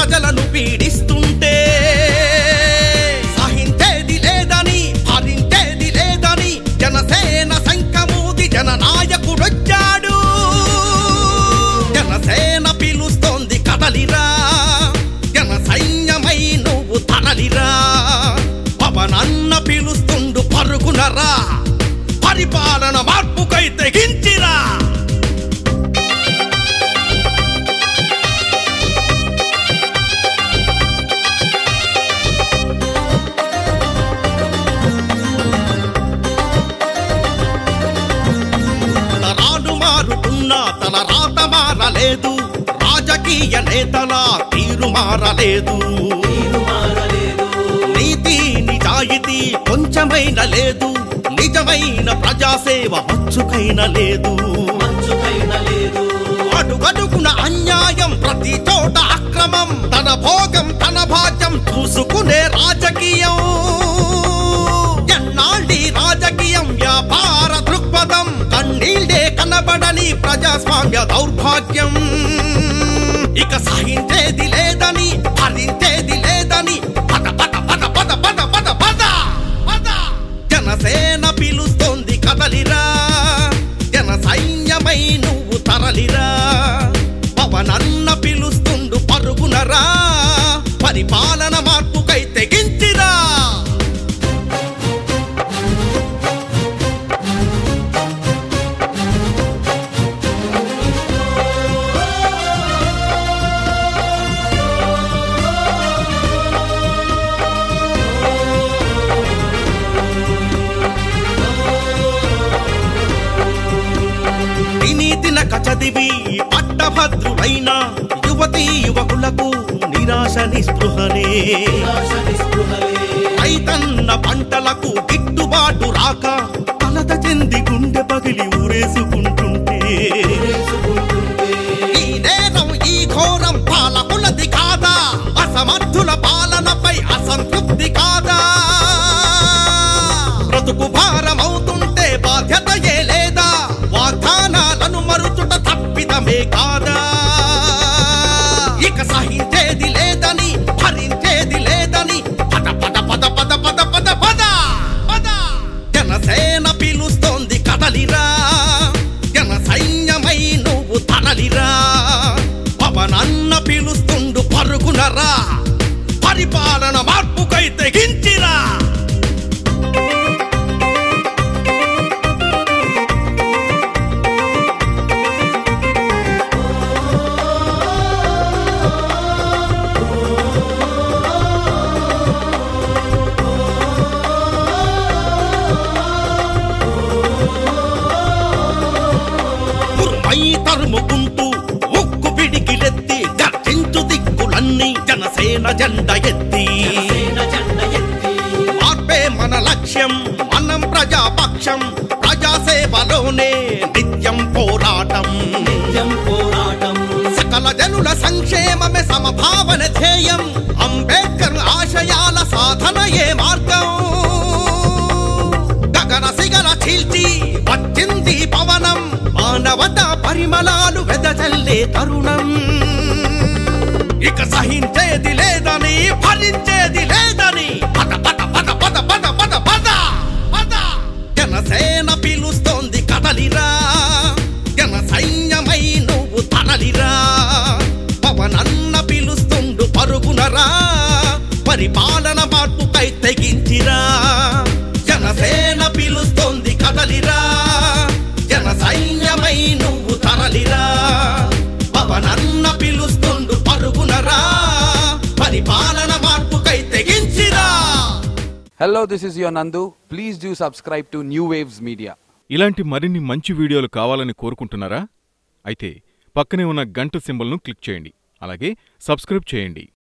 ప్రజలను పీడిస్తుంటే సహించేది లేదని భరించేది లేదని జనసేన శంఖమూది జననాయకుడొచ్చాడు జనసేన పిలుస్తోంది కదలిరా జన సైన్యమై నువ్వు తరలిరా పవనన్న పిలుస్తుండు పరుగునరా పరిపాలన మార్పుకై తెగించిరా తరాలు మారుతున్నా తన రాత మారలేదు రాజకీయ నేతల తీరు మారలేదు నీతి నిజాయితీ కొంచెమైన లేదు నిజమైన ప్రజాసేవ మచ్చుకైన లేదు అడుగడుగున అన్యాయం ప్రతి చోట అక్రమం తన భోగం తన భాగ్యం చూసుకునే రాజకీయం ఎన్నాళ్ళి రాజకీయం వ్యాపార దృక్పథం కన్నీళ్ళే కనబడని ప్రజాస్వామ్య దౌర్భాగ్యం ఇక సహించేది లేదని భరించేది లేదని పద పద పద పద పద పద పద పద జనసేన పిలుస్తోంది కదలిరా జన సైన్యమై నువ్వు తరలిరా పవనన్న పిలుస్తుండు పరుగునరా పరిపాలన మార్పుకై తెగించిరా వినీతినక చదివి పట్టభద్రులైన యువతీ యువకులకు నిరాశ నిస్పృహనే రైతన్న పంటలకు గిట్టుబాటు రాక కలత చెంది గుండె పగిలి ఊరేసుకుంటుంటే ఈ నేరం ఈ ఘోరం పాలకులది కాదా అసమర్థుల పాలనపై అసంతృప్తి కాదా బ్రతుకు భారమవుతుంటే బాధ్యతయే లేదా వాగ్దానాలను మరుచుట తప్పిదమే కాదా ఇక సహించేది లేదని భరించేది లేదని పద పద పద పద పద పద పద పద జనసేన పిలుస్తోంది కదలిరా జన సైన్యమై నువ్వు తరలిరా పవనన్న పిలుస్తుండు పరుగునరా పరిపాలన మార్పుకై తెగించిరా ఉరుమై తరుముకుంటూ ముక్కు పిడికిలెత్తి గర్జించు దిక్కులన్నీ జనసేన జెండ ఎత్తి మార్పే మన లక్ష్యం మనం ప్రజాపక్షం ప్రజాసేవలోనే నిత్యం పోరాటం సకల జనుల సంక్షేమమే సమభావన ధ్యేయం అంబేద్కర్ ఆశయాల సాధనయే మార్గం గగన సిగల చీల్చి వచ్చింది పవనం మానవత పరిమళాలు వెదజల్లే తరుణం ఇక సహించేది లేదని భరించేది లేదని పద పద పద పద పద పద పద పద జనసేన పిలుస్తోంది కదలిరా జన సైన్యమై నువ్వు తరలిరా పవనన్న పిలుస్తుండు పరుగునరా పరిపాలన మార్పుకై తెగించిరా జనసేన పిలుస్తోంది కదలిరా జన సైన్యమై నువ్వు తరలిరా పవనన్న పిలుస్తుండు పరుగునరా పరిపాలన మార్పుకై తెగించిరా Hello, this is your Nandu. Please do subscribe to New Waves Media. ఇలాంటి మరిన్ని మంచి వీడియోలు కావాలని కోరుకుంటున్నారా అయితే పక్కనే ఉన్న గంట సింబల్ను క్లిక్ చేయండి అలాగే సబ్స్క్రైబ్ చేయండి